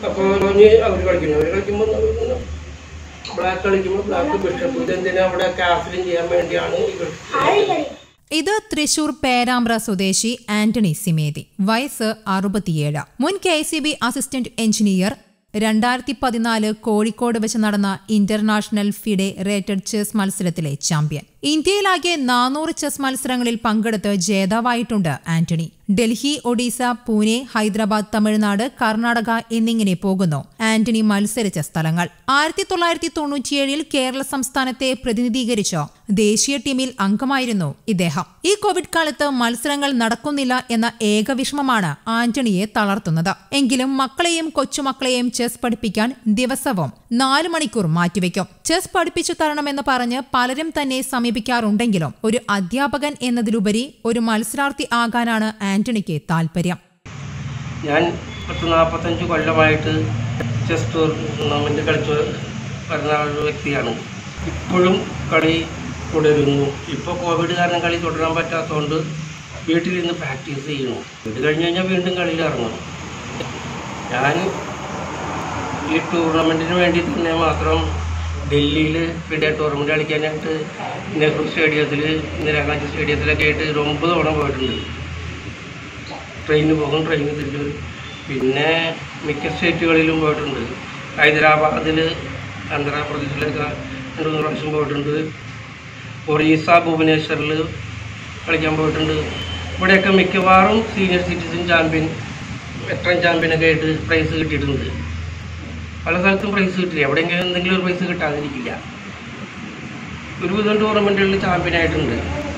അപ്പോൾ ഇനി അവർ കളിക്കുന്നു അവർ കളിക്കുമ്പോൾ ബ്ലാക്ക് കളിക്കുമ്പോൾ ബ്ലാക്ക് ബിഷപ്പ് ഇതെന്തിനാ അവിടെ കാഫിലും ചെയ്യാൻ വേണ്ടിയാണ് ഈ കളി ഇത് തൃശൂർ പേരാമ്പ്ര സ്വദേശി ആന്റണി സിമേതി വയസ്സ് അറുപത്തിയേഴ് മുൻ K C B assistant engineer രണ്ടായിരത്തി പതിനാല് കോഴിക്കോട് വെച്ച് നടന്ന ഇന്റർനാഷണൽ ഫിഡെ റേറ്റഡ് ചെസ് മത്സരത്തിലെ ചാമ്പ്യൻ ഇന്ത്യയിലാകെ നാനൂറ് ചെസ് മത്സരങ്ങളിൽ പങ്കെടുത്ത് ജേതാവായിട്ടുണ്ട് ആന്റണി ഡൽഹി ഒഡീസ പൂനെ ഹൈദരാബാദ് തമിഴ്നാട് കർണാടക എന്നിങ്ങനെ പോകുന്നു ആന്റണി മത്സരിച്ച സ്ഥലങ്ങൾ ആയിരത്തി തൊള്ളായിരത്തി തൊണ്ണൂറ്റിയേഴിൽ കേരള സംസ്ഥാനത്തെ പ്രതിനിധീകരിച്ച് ദേശീയ ടീമിൽ അംഗമായിരുന്നു ഇദ്ദേഹം ഈ കോവിഡ് കാലത്ത് മത്സരങ്ങൾ നടക്കുന്നില്ല എന്ന ഏക വിഷമമാണ് ആന്റണിയെ തളർത്തുന്നത് എങ്കിലും മക്കളെയും കൊച്ചുമക്കളെയും ചെസ് പഠിപ്പിക്കാൻ ദിവസവും നാല് മണിക്കൂർ മാറ്റിവെക്കും ചെസ് പഠിപ്പിച്ചു തരണമെന്ന് പറഞ്ഞ് പലരും തന്നെ സമീപിക്കാറുണ്ടെങ്കിലും ഒരു അധ്യാപകൻ എന്നതിലുപരി ഒരു മത്സരാർത്ഥി ആകാനാണ് ആന്റണിക്ക് താല്പര്യം ഞാൻ പത്ത് നാൽപ്പത്തഞ്ച് കൊല്ലമായിട്ട് ചെസ് ടൂർണമെൻറ്റ് കളിച്ചു വരുന്ന ഒരു വ്യക്തിയാണ് ഇപ്പോഴും കളി തുടരുന്നു ഇപ്പോൾ കോവിഡ് കാരണം കളി തുടരാൻ പറ്റാത്തതുകൊണ്ട് വീട്ടിലിരുന്ന് പ്രാക്ടീസ് ചെയ്യുന്നു വീട് കഴിഞ്ഞ് കഴിഞ്ഞാൽ വീണ്ടും കളിയിൽ ഇറങ്ങും ഞാൻ ഈ ടൂർണമെൻറ്റിന് വേണ്ടി തന്നെ മാത്രം ഡൽഹിയിൽ ഫിഡെ ടൂർണമെൻറ്റ് കളിക്കാനായിട്ട് നെഹ്റു സ്റ്റേഡിയത്തിൽ ഇന്ദിരാഗാന്ധി സ്റ്റേഡിയത്തിലൊക്കെ ആയിട്ട് ഒരു ഒമ്പത് തവണ പോയിട്ടുണ്ട് ട്രെയിന് പോകും ട്രെയിന് തിരിച്ചു വരും പിന്നെ മിക്ക സ്റ്റേറ്റുകളിലും പോയിട്ടുണ്ട് ഹൈദരാബാദിൽ ആന്ധ്രാപ്രദേശിലൊക്കെ രണ്ട് മൂന്ന് പ്രാവശ്യം പോയിട്ടുണ്ട് ഒറീസ ഭുവനേശ്വറിൽ കളിക്കാൻ പോയിട്ടുണ്ട് ഇവിടെയൊക്കെ മിക്കവാറും സീനിയർ സിറ്റിസൺ ചാമ്പ്യൻ വെറ്ററൻ ചാമ്പ്യനൊക്കെ ആയിട്ട് പ്രൈസ് കിട്ടിയിട്ടുണ്ട് പല സ്ഥലത്തും പ്രൈസ് കിട്ടില്ല എവിടെയെങ്കിലും എന്തെങ്കിലും ഒരു പ്രൈസ് കിട്ടാതിരിക്കില്ല ഒരുവിധം ടൂർണമെൻറ്റുകളിൽ ചാമ്പ്യനായിട്ടുണ്ട്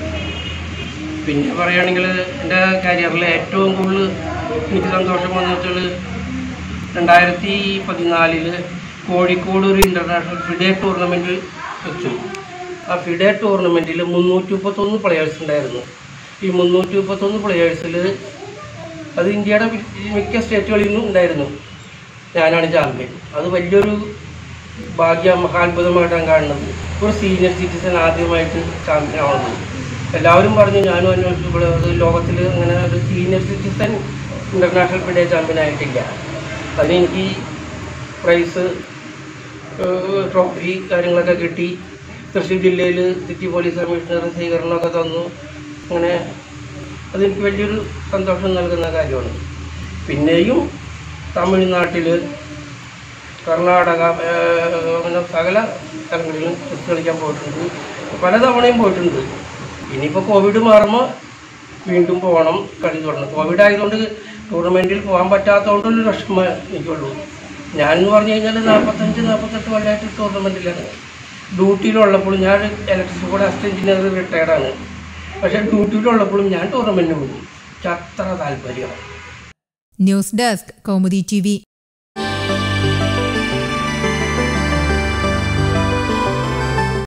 പിന്നെ പറയുകയാണെങ്കിൽ എൻ്റെ കരിയറിൽ ഏറ്റവും കൂടുതൽ എനിക്ക് സന്തോഷം വന്നു വെച്ചാൽ രണ്ടായിരത്തി പതിനാലില് കോഴിക്കോട് ഒരു ഇൻ്റർനാഷണൽ ഫിഡെ ടൂർണമെൻറ്റ് വെച്ചു ആ ഫിഡെ ടൂർണമെൻറ്റിൽ മുന്നൂറ്റി മുപ്പത്തൊന്ന് പ്ലെയേഴ്സ് ഉണ്ടായിരുന്നു ഈ മുന്നൂറ്റി മുപ്പത്തൊന്ന് പ്ലെയേഴ്സിൽ അത് ഇന്ത്യയുടെ മി- മിക്ക സ്റ്റേറ്റുകളിൽ നിന്നും ഉണ്ടായിരുന്നു ഞാനാണ് ചാമ്പ്യൻ അത് വലിയൊരു ഭാഗ്യ മഹാത്ഭുതമായിട്ടാണ് കാണുന്നത് ഒരു സീനിയർ സിറ്റിസൺ ആദ്യമായിട്ട് ചാമ്പ്യൻ ആവുന്നത് എല്ലാവരും പറഞ്ഞു ഞാനും അന്വേഷിച്ചപ്പോൾ അത് ലോകത്തിൽ അങ്ങനെ ഒരു senior citizen international FIDE champion ആയിട്ടില്ല അതിനെനിക്ക് പ്രൈസ് ട്രോഫി കാര്യങ്ങളൊക്കെ കിട്ടി തൃശ്ശൂർ ജില്ലയിൽ സിറ്റി പോലീസ് കമ്മീഷണർ സ്വീകരണമൊക്കെ തന്നു അങ്ങനെ അതെനിക്ക് വലിയൊരു സന്തോഷം നൽകുന്ന കാര്യമാണ് പിന്നെയും തമിഴ്നാട്ടിൽ കർണാടക ഏഹ്, അങ്ങനെ സകല സ്ഥലങ്ങളിലും ചെസ് കളിക്കാൻ പോയിട്ടുണ്ട് പലതവണയും പോയിട്ടുണ്ട് ഇനിയിപ്പോൾ കോവിഡ് മാറുമ്പോൾ വീണ്ടും പോകണം കളി തുടങ്ങണം കോവിഡ് ആയതുകൊണ്ട് ടൂർണമെൻറ്റിൽ പോകാൻ പറ്റാത്തതുകൊണ്ടൊരു വിഷമം എനിക്കുള്ളൂ ഞാനെന്ന് പറഞ്ഞു കഴിഞ്ഞാൽ നാൽപ്പത്തഞ്ച് നാൽപ്പത്തെട്ട് കൊല്ലമായിട്ട് ടൂർണമെൻറ്റിലാണ് ഡ്യൂട്ടിയിലുള്ളപ്പോഴും ഞാൻ ഇലക്ട്രിസിറ്റി ബോർഡ് അസിസ്റ്റന്റ് എഞ്ചിനീയർ റിട്ടയർഡാണ് പക്ഷേ ഡ്യൂട്ടിയിലുള്ളപ്പോഴും ഞാൻ ടൂർണമെൻറ്റിന് പോകും എനിക്ക് അത്ര താല്പര്യമാണ് ന്യൂസ് ഡെസ്ക് കൗമുദി ടി